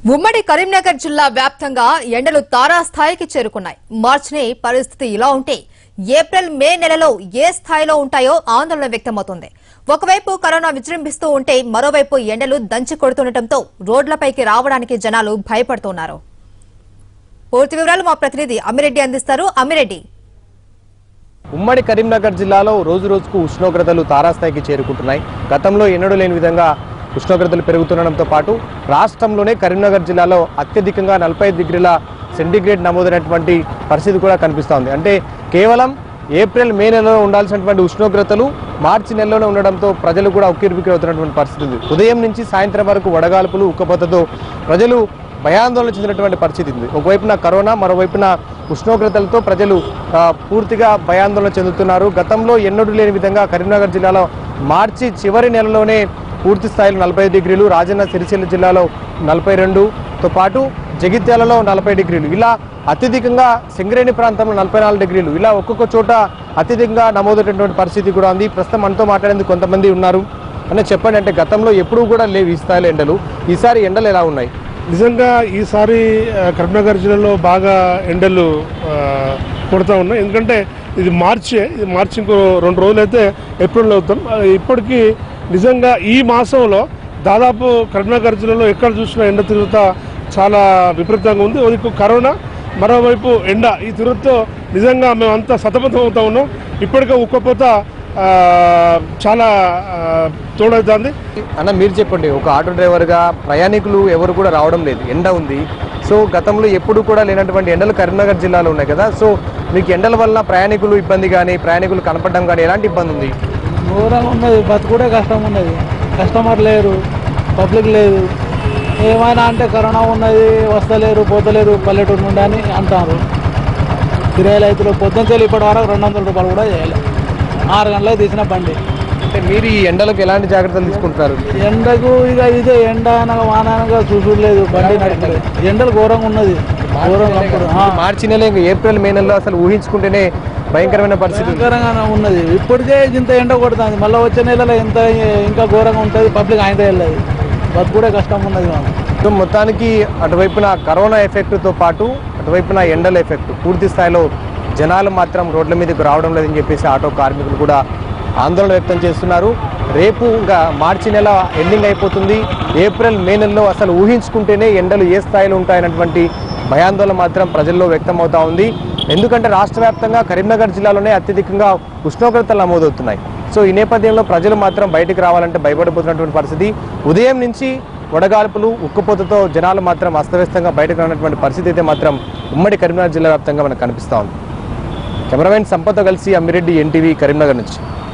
ఉమ్మడి కరీంనగర్ జిల్లా వ్యాప్తంగా ఎండలు తారాస్థాయికి చేరుకున్నాయి మార్చిని పరిస్థితి ఇలా ఉంటే ఏప్రిల్ మే నెలలో ఏ స్థాయిలో ఉంటాయో ఆందోళన వ్యక్తమవుతోంది ఒకవైపు కరోనా విజృంభిస్తూ ఉంటే మరోవైపు ఎండలు దంచి కొడుతుండటంతో రోడ్లపైకి రావడానికి జనాలు భయపడుతున్నారు పూర్తి వివరాలు మా ప్రతినిధి అమిరెడ్డి అందిస్తారు అమిరెడ్డి ఉమ్మడి కరీంనగర్ జిల్లాలో రోజు రోజుకు ఉష్ణోగ్రతలు తారాస్థాయికి చేరుకుంటున్నాయి గతంలో ఎన్నడూ లేని విధంగా ఉష్ణోగ్రతలు పెరుగుతుండడంతో పాటు రాష్ట్రంలోనే కరీంనగర్ జిల్లాలో అత్యధికంగా నలభై డిగ్రీల సెంటీగ్రేడ్ నమోదైనటువంటి పరిస్థితి కూడా కనిపిస్తోంది అంటే కేవలం ఏప్రిల్ మే నెలలో ఉండాల్సినటువంటి ఉష్ణోగ్రతలు మార్చి నెలలోనే ఉండడంతో ప్రజలు కూడా ఉక్కిరిబిక్కిరవుతున్నటువంటి పరిస్థితి ఉంది ఉదయం నుంచి సాయంత్రం వరకు వడగాల్పులు ఉక్కపోతతో ప్రజలు భయాందోళన చెందినటువంటి పరిస్థితి ఉంది ఒకవైపున కరోనా మరోవైపున ఉష్ణోగ్రతలతో ప్రజలు ఆ, పూర్తిగా భయాందోళన చెందుతున్నారు గతంలో ఎన్నడూ లేని విధంగా కరీంనగర్ జిల్లాలో మార్చి చివరి నెలలోనే పూర్తి స్థాయిలో నలభై డిగ్రీలు రాజన్న సిరిసిల్ల జిల్లాలో నలభై రెండుతో పాటు జగిత్యాలలో నలభై డిగ్రీలు ఇలా అత్యధికంగా సింగరేణి ప్రాంతంలో నలభై నాలుగు డిగ్రీలు ఇలా ఒక్కొక్క చోట అత్యధికంగా నమోదైనటువంటి పరిస్థితి కూడా ఉంది ప్రస్తుతం మనతో మాట్లాడేందుకు కొంతమంది ఉన్నారు అంటే చెప్పండి అంటే గతంలో ఎప్పుడూ కూడా లేవు ఈ స్థాయిలో ఎండలు ఈసారి ఎండలు ఎలా ఉన్నాయి నిజంగా ఈసారి ఆ, కరీంనగర్ జిల్లాలో బాగా ఎండలు ఆ, కొడతా ఉన్నాయి ఎందుకంటే ఇది మార్చే ఇది మార్చి ఇంకో రెండు రోజులు అయితే ఏప్రిల్ అవుతాం ఆ, ఇప్పటికీ నిజంగా ఈ మాసంలో దాదాపు కరీంనగర్ జిల్లాలో ఎక్కడ చూసినా ఎండ తీవ్రత చాలా విపరీతంగా ఉంది ఒక కరోనా మరోవైపు ఎండ ఈ తీవ్రతతో నిజంగా మేమంతా సతమతం అవుతా ఉన్నాం ఇప్పటికే ఉక్కపోత ఆ, చాలా ఆ, తోడవుతుంది అన్న మీరు చెప్పండి ఒక ఆటో డ్రైవర్గా ప్రయాణికులు ఎవరు కూడా రావడం లేదు ఎండ ఉంది సో గతంలో ఎప్పుడు కూడా లేనటువంటి ఎండలు కరీంనగర్ జిల్లాలో ఉన్నాయి కదా సో మీకు ఎండల వల్ల ప్రయాణికులు ఇబ్బంది కానీ ప్రయాణికులు కనపడడం కానీ ఎలాంటి ఇబ్బంది ఉంది ఘోరంగా ఉన్నది బతుకుడే కష్టం ఉన్నది కస్టమర్ లేరు పబ్లిక్ లేదు ఏమైనా అంటే కరోనా ఉన్నది వస్తలేరు పోతలేరు పల్లెటూరు నుండి అని అంటారు కిరాయిలు అయితే పొద్దున్న ఇప్పటి వరకు రెండు వందల రూపాయలు కూడా చేయాలి ఆరు గంటలకు తీసిన బండి అంటే మీరు ఈ ఎండలకు ఎలాంటి జాగ్రత్తలు తీసుకుంటున్నారు ఎండకు ఇక ఇదే ఎండ అనగా వాన అనగా చూసులేదు బండి నడపలేదు ఎండలు ఘోరంగా ఉన్నది ఘోరంగా అప్పుడు ఆ, మార్చి నెల ఇంకా ఏప్రిల్ మే నెలలో అసలు ఊహించుకుంటేనే భయంకరమైన పరిస్థితి ఉంది భయంకరంగానే ఉన్నది ఇప్పటికే ఇంత ఎండ కొడుతుంది మళ్ళీ వచ్చే నెలలో ఎంత ఇంకా ఘోరంగా ఉంటుంది పబ్లిక్ ఆయన వెళ్ళదు బతుకుడే కష్టం ఉన్నది మాకు సో మొత్తానికి అటువైపున కరోనా ఎఫెక్ట్తో పాటు అటువైపున ఎండల ఎఫెక్ట్ పూర్తి స్థాయిలో జనాలు మాత్రం రోడ్ల మీదకి రావడం లేదని చెప్పేసి ఆటో కార్మికులు కూడా ఆందోళన వ్యక్తం చేస్తున్నారు రేపు ఇంకా మార్చి నెల ఎండింగ్ అయిపోతుంది ఏప్రిల్ మే నెలలో అసలు ఊహించుకుంటేనే ఎండలు ఏ స్థాయిలో ఉంటాయన్నటువంటి భయాందోళన మాత్రం ప్రజల్లో వ్యక్తమవుతా ఉంది ఎందుకంటే రాష్ట్ర వ్యాప్తంగా కరీంనగర్ జిల్లాలోనే అత్యధికంగా ఉష్ణోగ్రతలు నమోదవుతున్నాయి సో ఈ నేపథ్యంలో ప్రజలు మాత్రం బయటికి రావాలంటే భయపడిపోతున్నటువంటి పరిస్థితి ఉదయం నుంచి వడగాల్పులు ఉక్కుపోతతో జనాలు మాత్రం అస్తవ్యస్తంగా బయటకు రానటువంటి పరిస్థితి అయితే మాత్రం ఉమ్మడి కరీంనగర్ జిల్లా వ్యాప్తంగా మనకు కనిపిస్తూ ఉంది కెమెరామెన్ సంపత్తో కలిసి అమ్మిరెడ్డి ఎన్టీవీ కరీంనగర్ నుంచి